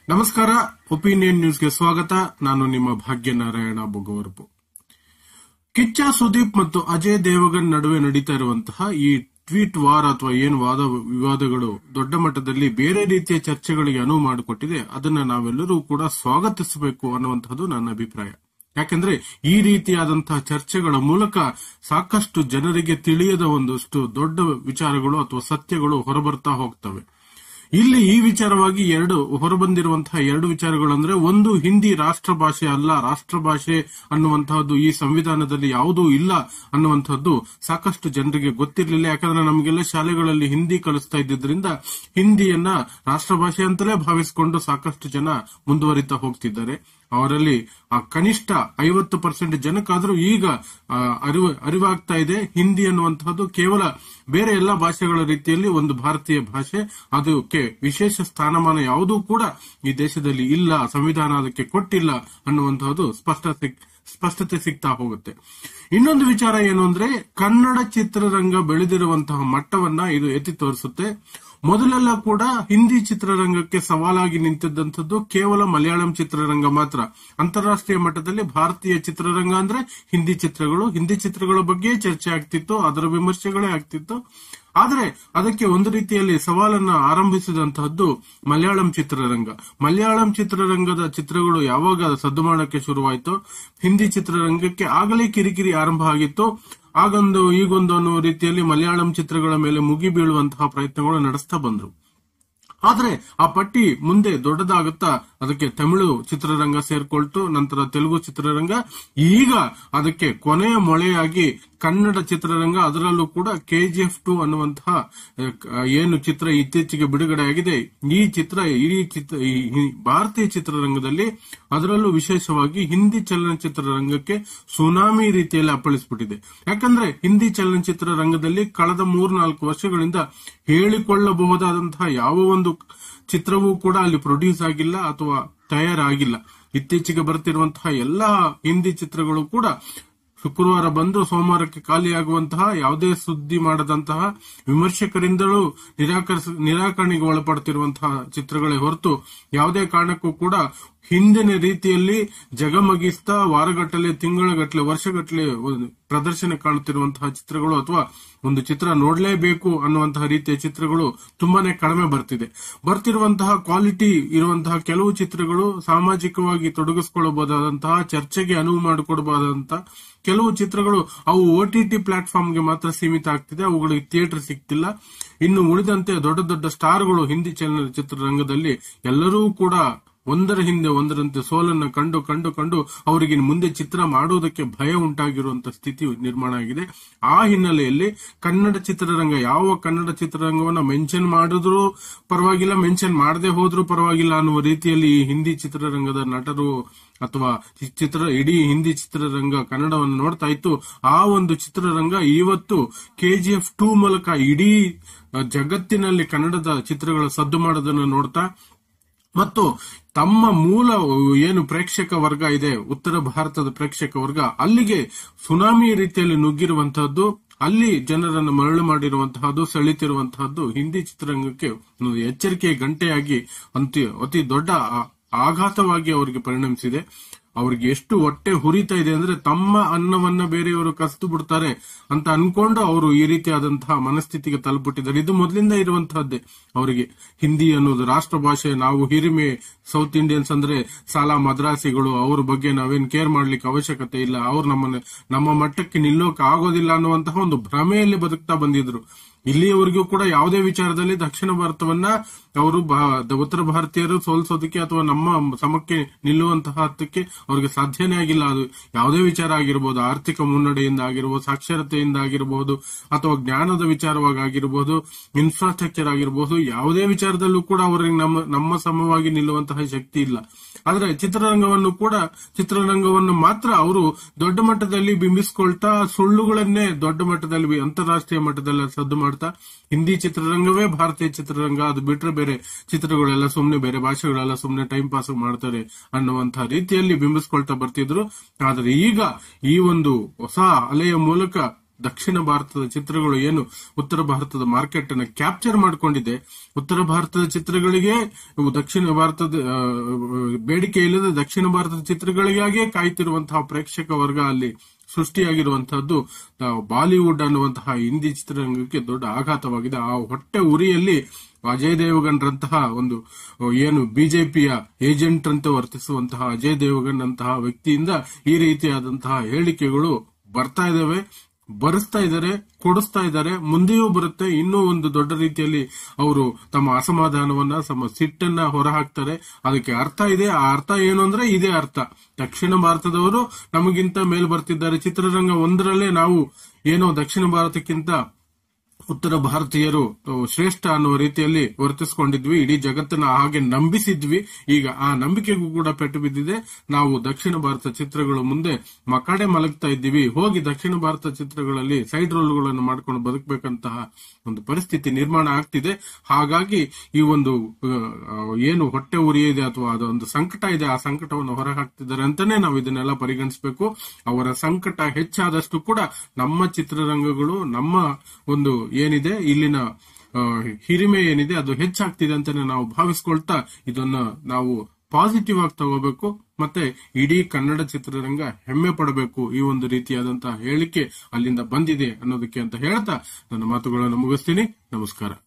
ನಮಸ್ಕಾರ ಒಪಿನಿಯನ್ ನ್ಯೂಸ್ಗೆ ಸ್ವಾಗತ ನಾನು ನಿಮ್ಮ ಭಾಗ್ಯನಾರಾಯಣ ಬೊಗವರಪು ಕಿಚ್ಚ ಸುದೀಪ್ ಮತ್ತು ಅಜಯ್ ದೇವಗನ್ ನಡುವೆ ನಡೀತಾ ಇರುವಂತಹ ಈ ಟ್ವೀಟ್ ವಾರ್ ಅಥವಾ ಏನು ವಾದ ವಿವಾದಗಳು ದೊಡ್ಡ ಮಟ್ಟದಲ್ಲಿ ಬೇರೆ ರೀತಿಯ ಚರ್ಚೆಗಳಿಗೆ ಅನುವು ಮಾಡಿಕೊಟ್ಟಿದೆ ಅದನ್ನ ನಾವೆಲ್ಲರೂ ಕೂಡ ಸ್ವಾಗತಿಸಬೇಕು ಅನ್ನುವಂತಹದ್ದು ನನ್ನ ಅಭಿಪ್ರಾಯ ಯಾಕೆಂದ್ರೆ ಈ ರೀತಿಯಾದಂತಹ ಚರ್ಚೆಗಳ ಮೂಲಕ ಸಾಕಷ್ಟು ಜನರಿಗೆ ತಿಳಿಯದ ಒಂದಷ್ಟು ದೊಡ್ಡ ವಿಚಾರಗಳು ಅಥವಾ ಸತ್ಯಗಳು ಹೊರಬರ್ತಾ ಹೋಗ್ತವೆ ಇಲ್ಲಿ ಈ ವಿಚಾರವಾಗಿ ಎರಡು ಹೊರಬಂದಿರುವಂತಹ ಎರಡು ವಿಚಾರಗಳು ಅಂದ್ರೆ ಒಂದು ಹಿಂದಿ ರಾಷ್ಟ್ರ ಭಾಷೆ ಅಲ್ಲ ರಾಷ್ಟ್ರ ಭಾಷೆ ಅನ್ನುವಂತಹದ್ದು ಈ ಸಂವಿಧಾನದಲ್ಲಿ ಯಾವುದೂ ಇಲ್ಲ ಅನ್ನುವಂಥದ್ದು ಸಾಕಷ್ಟು ಜನರಿಗೆ ಗೊತ್ತಿರಲಿಲ್ಲ ಯಾಕಂದ್ರೆ ನಮಗೆಲ್ಲ ಶಾಲೆಗಳಲ್ಲಿ ಹಿಂದಿ ಕಲಿಸ್ತಾ ಇದ್ದಿದ್ರಿಂದ ಹಿಂದಿಯನ್ನ ರಾಷ್ಟ್ರ ಭಾಷೆ ಅಂತಲೇ ಭಾವಿಸಿಕೊಂಡು ಸಾಕಷ್ಟು ಜನ ಮುಂದುವರಿತಾ ಹೋಗ್ತಿದ್ದಾರೆ ಅವರಲ್ಲಿ ಆ ಕನಿಷ್ಠ ಐವತ್ತು ಪರ್ಸೆಂಟ್ ಜನಕ್ಕಾದ್ರೂ ಈಗ ಆ, ಅರಿವು ಅರಿವಾಗ್ತಾ ಇದೆ ಹಿಂದಿ ಅನ್ನುವಂತಹದ್ದು ಕೇವಲ ಬೇರೆ ಎಲ್ಲ ಭಾಷೆಗಳ ರೀತಿಯಲ್ಲಿ ಒಂದು ಭಾರತೀಯ ಭಾಷೆ ಅದಕ್ಕೆ ವಿಶೇಷ ಸ್ಥಾನಮಾನ ಯಾವುದೂ ಕೂಡ ಈ ದೇಶದಲ್ಲಿ ಇಲ್ಲ ಸಂವಿಧಾನ ಅದಕ್ಕೆ ಕೊಟ್ಟಿಲ್ಲ ಅನ್ನುವಂತಹದ್ದು ಸ್ಪಷ್ಟ ಸಿಕ್- ಸ್ಪಷ್ಟತೆ ಸಿಗ್ತಾ ಹೋಗುತ್ತೆ ಇನ್ನೊಂದು ವಿಚಾರ ಏನು ಅಂದ್ರೆ ಕನ್ನಡ ಚಿತ್ರರಂಗ ಬೆಳೆದಿರುವಂತಹ ಮಟ್ಟವನ್ನ ಇದು ಎತ್ತಿ ತೋರಿಸುತ್ತೆ ಮೊದಲೆಲ್ಲ ಕೂಡ ಹಿಂದಿ ಚಿತ್ರರಂಗಕ್ಕೆ ಸವಾಲಾಗಿ ನಿಂತಿದ್ದಂಥದ್ದು ಕೇವಲ ಮಲಯಾಳಂ ಚಿತ್ರರಂಗ ಮಾತ್ರ ಅಂತಾರಾಷ್ಟ್ರೀಯ ಮಟ್ಟದಲ್ಲಿ ಭಾರತೀಯ ಚಿತ್ರರಂಗ ಅಂದ್ರೆ ಹಿಂದಿ ಚಿತ್ರಗಳು ಹಿಂದಿ ಚಿತ್ರಗಳ ಬಗ್ಗೆ ಚರ್ಚೆ ಆಗ್ತಿತ್ತು ಅದರ ವಿಮರ್ಶೆಗಳೇ ಆಗ್ತಿತ್ತು ಆದ್ರೆ ಅದಕ್ಕೆ ಒಂದು ರೀತಿಯಲ್ಲಿ ಸವಾಲನ್ನ ಆರಂಭಿಸಿದಂತಹದ್ದು ಮಲಯಾಳಂ ಚಿತ್ರರಂಗ ಮಲಯಾಳಂ ಚಿತ್ರರಂಗದ ಚಿತ್ರಗಳು ಯಾವಾಗ ಸದ್ದು ಮಾಡಕ್ಕೆ ಶುರುವಾಯಿತು ಹಿಂದಿ ಚಿತ್ರರಂಗಕ್ಕೆ ಆಗಲೇ ಕಿರಿಕಿರಿ ಆರಂಭ ಆಗಿತ್ತು ಆಗೊಂದು ಈಗೊಂದು ಅನ್ನೋ ರೀತಿಯಲ್ಲಿ ಮಲಯಾಳಂ ಚಿತ್ರಗಳ ಮೇಲೆ ಮುಗಿ ಬೀಳುವಂತಹ ಪ್ರಯತ್ನಗಳು ನಡೆಸ್ತಾ ಬಂದ್ರು ಆದ್ರೆ ಆ ಪಟ್ಟಿ ಮುಂದೆ ದೊಡ್ಡದಾಗುತ್ತಾ ಅದಕ್ಕೆ ತಮಿಳು ಚಿತ್ರರಂಗ ಸೇರ್ಕೊಳ್ತು ನಂತರ ತೆಲುಗು ಚಿತ್ರರಂಗ ಈಗ ಅದಕ್ಕೆ ಕೊನೆಯ ಮೊಳೆಯಾಗಿ ಕನ್ನಡ ಚಿತ್ರರಂಗ ಅದರಲ್ಲೂ ಕೂಡ ಕೆಜಿಎಫ್ ಟು ಅನ್ನುವಂತಹ ಅಹ್, ಕ- ಏನು ಚಿತ್ರ ಇತ್ತೀಚೆಗೆ ಬಿಡುಗಡೆಯಾಗಿದೆ ಈ ಚಿತ್ರ ಇಡೀ ಚಿತ್ರ ಈ ಈ ಭಾರತೀಯ ಚಿತ್ರರಂಗದಲ್ಲಿ ಅದರಲ್ಲೂ ವಿಶೇಷವಾಗಿ ಹಿಂದಿ ಚಲನಚಿತ್ರ ರಂಗಕ್ಕೆ ಸುನಾಮಿ ರೀತಿಯಲ್ಲಿ ಅಪ್ಪಳಿಸ್ಬಿಟ್ಟಿದೆ ಯಾಕಂದ್ರೆ ಹಿಂದಿ ಚಲನಚಿತ್ರ ರಂಗದಲ್ಲಿ ಕಳೆದ ಮೂರ್ನಾಲ್ಕು ವರ್ಷಗಳಿಂದ ಹೇಳಿಕೊಳ್ಳಬಹುದಾದಂತಹ ಯಾವ ಒಂದು ಚಿತ್ರವೂ ಕೂಡ ಅಲ್ಲಿ ಪ್ರೊಡ್ಯೂಸ್ ಆಗಿಲ್ಲ ಅಥವಾ ತಯಾರಾಗಿಲ್ಲ ಇತ್ತೀಚೆಗೆ ಬರ್ತಿರುವಂತಹ ಎಲ್ಲಾ ಹಿಂದಿ ಚಿತ್ರಗಳು ಕೂಡ ಶುಕ್ರವಾರ ಬಂದು ಸೋಮವಾರಕ್ಕೆ ಖಾಲಿಯಾಗುವಂತಹ ಯಾವುದೇ ಸುದ್ದಿ ಮಾಡದಂತಹ ವಿಮರ್ಶಕರಿಂದಲೂ ನಿರಾಕರಿಸ ನಿರಾಕರಣೆಗೆ ಒಳಪಡ್ತಿರುವಂತಹ ಚಿತ್ರಗಳೇ ಹೊರತು ಯಾವುದೇ ಕಾರಣಕ್ಕೂ ಕೂಡ ಹಿಂದಿನ ರೀತಿಯಲ್ಲಿ ಜಗಮಗಿಸ್ತಾ ವಾರಗಟ್ಟಲೆ ತಿಂಗಳಗಟ್ಟಲೆ ವರ್ಷಗಟ್ಟಲೆ ಒಂದು ಪ್ರದರ್ಶನ ಕಾಣುತ್ತಿರುವಂತಹ ಚಿತ್ರಗಳು ಅಥವಾ ಒಂದು ಚಿತ್ರ ನೋಡಲೇಬೇಕು ಅನ್ನುವಂತಹ ರೀತಿಯ ಚಿತ್ರಗಳು ತುಂಬಾನೇ ಕಡಿಮೆ ಬರ್ತಿದೆ ಬರ್ತಿರುವಂತಹ ಕ್ವಾಲಿಟಿ ಇರುವಂತಹ ಕೆಲವು ಚಿತ್ರಗಳು ಸಾಮಾಜಿಕವಾಗಿ ತೊಡಗಿಸಿಕೊಳ್ಳಬಹುದಾದಂತಹ ಚರ್ಚೆಗೆ ಅನುವು ಮಾಡಿಕೊಡಬಹುದಾದಂತಹ ಕೆಲವು ಚಿತ್ರಗಳು ಅವು ಓಟಿಟಿ ಪ್ಲಾಟ್ಫಾರ್ಮ್ಗೆ ಮಾತ್ರ ಸೀಮಿತ ಆಗ್ತಿದೆ ಅವುಗಳಿಗೆ ಥಿಯೇಟರ್ ಸಿಗ್ತಿಲ್ಲ ಇನ್ನು ಉಳಿದಂತೆ ದೊಡ್ಡ ದೊಡ್ಡ ಸ್ಟಾರ್ಗಳು ಹಿಂದಿ ಚಲನಚಿತ್ರ ರಂಗದಲ್ಲಿ ಎಲ್ಲರೂ ಕೂಡ ಒಂದರ ಹಿಂದೆ ಒಂದರಂತೆ ಸೋಲನ್ನ ಕಂಡು ಕಂಡು ಕಂಡು ಅವರಿಗೆ ಮುಂದೆ ಚಿತ್ರ ಮಾಡುವುದಕ್ಕೆ ಭಯ ಉಂಟಾಗಿರುವಂತಹ ಸ್ಥಿತಿ ನಿರ್ಮಾಣ ಆಗಿದೆ ಆ ಹಿನ್ನೆಲೆಯಲ್ಲಿ ಕನ್ನಡ ಚಿತ್ರರಂಗ ಯಾವ ಕನ್ನಡ ಚಿತ್ರರಂಗವನ್ನ ಮೆನ್ಷನ್ ಮಾಡಿದ್ರು ಪರವಾಗಿಲ್ಲ ಮೆನ್ಷನ್ ಮಾಡದೆ ಹೋದ್ರೂ ಪರವಾಗಿಲ್ಲ ಅನ್ನುವ ರೀತಿಯಲ್ಲಿ ಈ ಹಿಂದಿ ಚಿತ್ರರಂಗದ ನಟರು ಅಥವಾ ಚಿ- ಚಿತ್ರ ಇಡೀ ಹಿಂದಿ ಚಿತ್ರರಂಗ ಕನ್ನಡವನ್ನು ನೋಡ್ತಾ ಇತ್ತು ಆ ಒಂದು ಚಿತ್ರರಂಗ ಇವತ್ತು ಕೆಜಿಎಫ್ ಟೂ ಮೂಲಕ ಇಡೀ ಅ, ಜಗತ್ತಿನಲ್ಲಿ ಕನ್ನಡದ ಚಿತ್ರಗಳ ಸದ್ದು ಮಾಡೋದನ್ನ ನೋಡ್ತಾ ಮತ್ತು ತಮ್ಮ ಮೂಲ ಏನು ಪ್ರೇಕ್ಷಕ ವರ್ಗ ಇದೆ ಉತ್ತರ ಭಾರತದ ಪ್ರೇಕ್ಷಕ ವರ್ಗ ಅಲ್ಲಿಗೆ ಸುನಾಮಿ ರೀತಿಯಲ್ಲಿ ನುಗ್ಗಿರುವಂತಹದ್ದು ಅಲ್ಲಿ ಜನರನ್ನು ಮರಳು ಮಾಡಿರುವಂತಹದ್ದು ಸೆಳಿತಿರುವಂತಹದ್ದು ಹಿಂದಿ ಚಿತ್ರರಂಗಕ್ಕೆ ಒಂದು ಎಚ್ಚರಿಕೆಯ ಗಂಟೆಯಾಗಿ ಅತಿ ಅತಿ ದೊಡ್ಡ ಆ- ಆಘಾತವಾಗಿ ಅವರಿಗೆ ಪರಿಣಮಿಸಿದೆ ಅವರಿಗೆ ಎಷ್ಟು ಹೊಟ್ಟೆ ಹುರಿತಾ ಇದೆ ಅಂದ್ರೆ ತಮ್ಮ ಅನ್ನವನ್ನ ಬೇರೆಯವರು ಕಸಿದು ಬಿಡ್ತಾರೆ ಅಂತ ಅನ್ಕೊಂಡು ಅವರು ಈ ರೀತಿಯಾದಂತಹ ಮನಸ್ಥಿತಿಗೆ ತಲುಪಿಟ್ಟಿದ್ದಾರೆ ಇದು ಮೊದಲಿಂದ ಇರುವಂತಹದ್ದೇ ಅವರಿಗೆ ಹಿಂದಿ ಅನ್ನೋದು ರಾಷ್ಟ್ರ ಭಾಷೆ ನಾವು ಹಿರಿಮೆ ಸೌತ್ ಇಂಡಿಯನ್ಸ್ ಅಂದ್ರೆ ಸಾಲಾ ಮದ್ರಾಸಿಗಳು ಅವ್ರ ಬಗ್ಗೆ ನಾವೇನ್ ಕೇರ್ ಮಾಡ್ಲಿಕ್ಕೆ ಅವಶ್ಯಕತೆ ಇಲ್ಲ ಅವ್ರು ನಮ್ಮನ್ನ ನಮ್ಮ ಮಟ್ಟಕ್ಕೆ ನಿಲ್ಲೋಕೆ ಆಗೋದಿಲ್ಲ ಅನ್ನುವಂತಹ ಒಂದು ಭ್ರಮೆಯಲ್ಲಿ ಬದುಕ್ತಾ ಬಂದಿದ್ರು ಇಲ್ಲಿಯವರೆಗೂ ಕೂಡ ಯಾವುದೇ ವಿಚಾರದಲ್ಲಿ ದಕ್ಷಿಣ ಭಾರತವನ್ನ ಅವರು ಭಾ- ದ- ಉತ್ತರ ಭಾರತೀಯರು ಸೋಲಿಸೋದಕ್ಕೆ ಅಥವಾ ನಮ್ಮ ಸಮಕ್ಕೆ ನಿಲ್ಲುವಂತಹ ಹತ್ತಕ್ಕೆ ಅವರಿಗೆ ಸಾಧ್ಯನೇ ಆಗಿಲ್ಲ ಅದು ಯಾವುದೇ ವಿಚಾರ ಆಗಿರಬಹುದು ಆರ್ಥಿಕ ಮುನ್ನಡೆಯಿಂದ ಆಗಿರಬಹುದು ಸಾಕ್ಷರತೆಯಿಂದ ಆಗಿರಬಹುದು ಅಥವಾ ಜ್ಞಾನದ ವಿಚಾರವಾಗಿ ಆಗಿರಬಹುದು ಇನ್ಫ್ರಾಸ್ಟ್ರಕ್ಚರ್ ಆಗಿರಬಹುದು ಯಾವುದೇ ವಿಚಾರದಲ್ಲೂ ಕೂಡ ಅವರಿಗೆ ನಮ್ಮ ನಮ್ಮ ಸಮವಾಗಿ ನಿಲ್ಲುವಂತಹ ಶಕ್ತಿ ಇಲ್ಲ ಆದ್ರೆ ಚಿತ್ರರಂಗವನ್ನು ಕೂಡ ಚಿತ್ರರಂಗವನ್ನು ಮಾತ್ರ ಅವರು ದೊಡ್ಡ ಮಟ್ಟದಲ್ಲಿ ಬಿಂಬಿಸ್ಕೊಳ್ತಾ ಸುಳ್ಳುಗಳನ್ನೇ ದೊಡ್ಡ ಮಟ್ಟದಲ್ಲಿ ಬಿ- ಅಂತಾರಾಷ್ಟ್ರೀಯ ಮಟ್ಟದಲ್ಲಿ ಸದ್ದು ಮಾಡ್ತಾ ಹಿಂದಿ ಚಿತ್ರರಂಗವೇ ಭಾರತೀಯ ಚಿತ್ರರಂಗ ಅದು ಬಿಟ್ರೆ ಬೇರೆ ಚಿತ್ರಗಳೆಲ್ಲ ಸುಮ್ನೆ ಬೇರೆ ಭಾಷೆಗಳೆಲ್ಲ ಸುಮ್ನೆ ಟೈಮ್ ಪಾಸ್ ಮಾಡ್ತಾರೆ ಅನ್ನುವಂತಹ ರೀತಿಯಲ್ಲಿ ಬಿಂಬಿಸ್ಕೊಳ್ತಾ ಬರ್ತಿದ್ರು ಆದ್ರೆ ಈಗ ಈ ಒಂದು ಹೊಸ ಅಲೆಯ ಮೂಲಕ ದಕ್ಷಿಣ ಭಾರತದ ಚಿತ್ರಗಳು ಏನು ಉತ್ತರ ಭಾರತದ ಮಾರ್ಕೆಟ್ ಅನ್ನು ಕ್ಯಾಪ್ಚರ್ ಮಾಡಿಕೊಂಡಿದೆ ಉತ್ತರ ಭಾರತದ ಚಿತ್ರಗಳಿಗೆ ಇವು ದಕ್ಷಿಣ ಭಾರತದ ಆ, ಬೇಡಿಕೆ ಇಲ್ಲದೆ ದಕ್ಷಿಣ ಭಾರತದ ಚಿತ್ರಗಳಿಗಾಗಿಯೇ ಕಾಯ್ತಿರುವಂತಹ ಪ್ರೇಕ್ಷಕ ವರ್ಗ ಅಲ್ಲಿ ಸೃಷ್ಟಿಯಾಗಿರುವಂತಹದ್ದು ಆ, ಬಾಲಿವುಡ್ ಅನ್ನುವಂತಹ ಹಿಂದಿ ಚಿತ್ರರಂಗಕ್ಕೆ ದೊಡ್ಡ ಆಘಾತವಾಗಿದೆ ಆ ಹೊಟ್ಟೆ ಉರಿಯಲ್ಲಿ ಅಜಯ್ ದೇವಗನ್ರಂತಹ ಒಂದು ಆ, ಏನು ಬಿಜೆಪಿಯ ಏಜೆಂಟ್ ಅಂತ ವರ್ತಿಸುವಂತಹ ಅಜಯ್ ದೇವಗನ್ ಅಂತಹ ವ್ಯಕ್ತಿಯಿಂದ ಈ ರೀತಿಯಾದಂತಹ ಹೇಳಿಕೆಗಳು ಬರ್ತಾ ಇದಾವೆ ಬರೆಸ್ತಾ ಇದ್ದಾರೆ ಕೊಡಿಸ್ತಾ ಇದ್ದಾರೆ ಮುಂದೆಯೂ ಬರುತ್ತೆ ಇನ್ನೂ ಒಂದು ದೊಡ್ಡ ರೀತಿಯಲ್ಲಿ ಅವರು ತಮ್ಮ ಅಸಮಾಧಾನವನ್ನ ತಮ್ಮ ಸಿಟ್ಟನ್ನ ಹೊರಹಾಕ್ತಾರೆ ಅದಕ್ಕೆ ಅರ್ಥ ಇದೆ ಆ ಅರ್ಥ ಏನು ಅಂದ್ರೆ ಇದೇ ಅರ್ಥ ದಕ್ಷಿಣ ಭಾರತದವರು ನಮಗಿಂತ ಮೇಲ್ ಬರ್ತಿದ್ದಾರೆ ಚಿತ್ರರಂಗ ಒಂದರಲ್ಲೇ ನಾವು ಏನೋ ದಕ್ಷಿಣ ಭಾರತಕ್ಕಿಂತ ಉತ್ತರ ಭಾರತೀಯರು ಅಹ್, ಶ್ರೇಷ್ಠ ಅನ್ನುವ ರೀತಿಯಲ್ಲಿ ವರ್ತಿಸಿಕೊಂಡಿದ್ವಿ ಇಡೀ ಜಗತ್ತನ್ನ ಹಾಗೆ ನಂಬಿಸಿದ್ವಿ ಈಗ ಆ ನಂಬಿಕೆಗೂ ಕೂಡ ಪೆಟ್ಟು ಬಿದ್ದಿದೆ ನಾವು ದಕ್ಷಿಣ ಭಾರತ ಚಿತ್ರಗಳು ಮುಂದೆ ಮಕಾಡೆ ಮಲಗ್ತಾ ಇದ್ದೀವಿ ಹೋಗಿ ದಕ್ಷಿಣ ಭಾರತ ಚಿತ್ರಗಳಲ್ಲಿ ಸೈಡ್ ರೋಲ್ಗಳನ್ನು ಮಾಡ್ಕೊಂಡು ಬದುಕಬೇಕಂತಹ ಒಂದು ಪರಿಸ್ಥಿತಿ ನಿರ್ಮಾಣ ಆಗ್ತಿದೆ ಹಾಗಾಗಿ ಈ ಒಂದು ಅಹ್, ಏನು ಹೊಟ್ಟೆ ಉರಿ ಇದೆ ಅಥವಾ ಅದೊಂದು ಸಂಕಟ ಇದೆ ಆ ಸಂಕಟವನ್ನು ಹೊರ ಹಾಕ್ತಿದ್ದಾರೆ ಅಂತಾನೆ ನಾವು ಇದನ್ನೆಲ್ಲ ಪರಿಗಣಿಸಬೇಕು ಅವರ ಸಂಕಟ ಹೆಚ್ಚಾದಷ್ಟು ಕೂಡ ನಮ್ಮ ಚಿತ್ರರಂಗಗಳು ನಮ್ಮ ಒಂದು ಏನಿದೆ ಇಲ್ಲಿನ ಆ, ಹಿರಿಮೆ ಏನಿದೆ ಅದು ಹೆಚ್ಚಾಗ್ತಿದೆ ಅಂತಾನೆ ನಾವು ಭಾವಿಸ್ಕೊಳ್ತಾ ಇದನ್ನ ನಾವು ಪಾಸಿಟಿವ್ ಆಗಿ ತಗೋಬೇಕು ಮತ್ತೆ ಇಡೀ ಕನ್ನಡ ಚಿತ್ರರಂಗ ಹೆಮ್ಮೆ ಪಡಬೇಕು ಈ ಒಂದು ರೀತಿಯಾದಂತಹ ಹೇಳಿಕೆ ಅಲ್ಲಿಂದ ಬಂದಿದೆ ಅನ್ನೋದಕ್ಕೆ ಅಂತ ಹೇಳ್ತಾ ನನ್ನ ಮಾತುಗಳನ್ನು ಮುಗಿಸ್ತೀನಿ ನಮಸ್ಕಾರ